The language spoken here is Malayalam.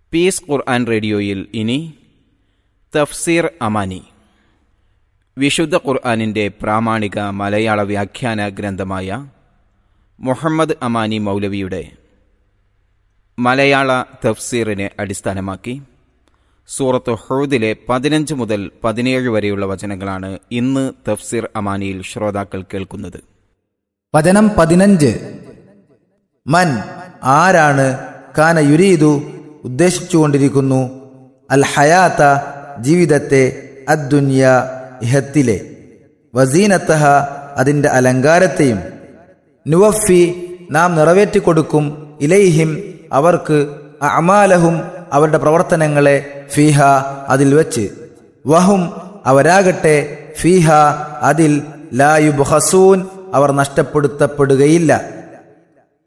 പീസ് ഖുർആൻ റേഡിയോയിൽ ഇനി തഫ്സീർ അമാനി വിശുദ്ധ ഖുർആനിൻ്റെ പ്രാമാണിക മലയാള വ്യാഖ്യാന ഗ്രന്ഥമായ മുഹമ്മദ് അമാനി മൗലവിയുടെ മലയാള തഫ്സീറിനെ അടിസ്ഥാനമാക്കി സൂറത്ത് ഹൂദിലെ പതിനഞ്ച് മുതൽ പതിനേഴ് വരെയുള്ള വചനങ്ങളാണ് ഇന്ന് തഫ്സീർ അമാനിയിൽ ശ്രോതാക്കൾ കേൾക്കുന്നത് വചനം പതിനഞ്ച് മൻ ആരാണ് കാന യുരീദു ഉദ്ദേശിച്ചുകൊണ്ടിരിക്കുന്നു അൽ ഹയാത്ത ജീവിതത്തെ അദ്ദുന്യ ഇഹത്തിലെ വസീനത്തഹ അതിൻ്റെ അലങ്കാരത്തെയും നുവഫി നാം നിറവേറ്റിക്കൊടുക്കും ഇലൈഹിം അവർക്ക് അമാലഹും അവരുടെ പ്രവർത്തനങ്ങളെ ഫീഹ അതിൽ വച്ച് വഹും അവരാകട്ടെ ഫീഹ അതിൽ ലായുബ് ഹസൂൻ അവർ നഷ്ടപ്പെടുത്തപ്പെടുകയില്ല